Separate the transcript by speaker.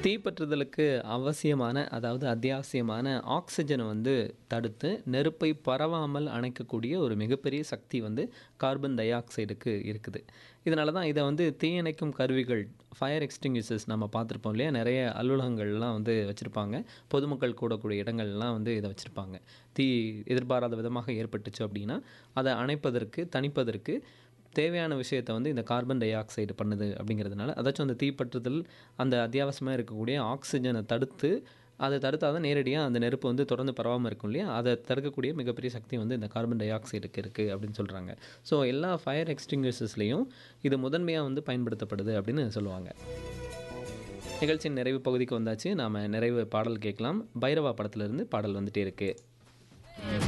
Speaker 1: தீப்பற்றுதலுக்கு அவசியமான அதாவது அத்தியாவசியமான ஆக்சிஜனை வந்து தடுத்து நெருப்பை பரவாமல் அணைக்கக்கூடிய ஒரு மிகப்பெரிய சக்தி வந்து கார்பன் டை ஆக்சைடுக்கு இருக்குது இதனால தான் இதை வந்து தீயணைக்கும் கருவிகள் ஃபயர் எக்ஸ்டிங்யூசர்ஸ் நம்ம பார்த்துருப்போம் இல்லையா நிறைய அலுவலகங்கள்லாம் வந்து வச்சுருப்பாங்க பொதுமக்கள் கூடக்கூடிய இடங்கள்லாம் வந்து இதை வச்சுருப்பாங்க தீ எதிர்பாராத விதமாக ஏற்பட்டுச்சு அப்படின்னா அதை அணைப்பதற்கு தணிப்பதற்கு தேவையான விஷயத்தை வந்து இந்த கார்பன் டை ஆக்சைடு பண்ணுது அப்படிங்கிறதுனால அதாச்சும் அந்த தீப்பற்றுதல் அந்த அத்தியாவசியமாக இருக்கக்கூடிய ஆக்சிஜனை தடுத்து அதை தடுத்தால் தான் நேரடியாக அந்த நெருப்பு வந்து தொடர்ந்து பரவாமல் இருக்கும் இல்லையா அதை தடுக்கக்கூடிய மிகப்பெரிய சக்தி வந்து இந்த கார்பன் டை ஆக்சைடுக்கு இருக்குது அப்படின்னு சொல்கிறாங்க ஸோ எல்லா ஃபயர் எக்ஸ்டிங்யூசர்ஸ்லேயும் இது முதன்மையாக வந்து பயன்படுத்தப்படுது அப்படின்னு சொல்லுவாங்க நிகழ்ச்சியின் நிறைவு பகுதிக்கு வந்தாச்சு நாம் நிறைவு பாடல் கேட்கலாம் பைரவா படத்துலேருந்து பாடல் வந்துட்டே இருக்குது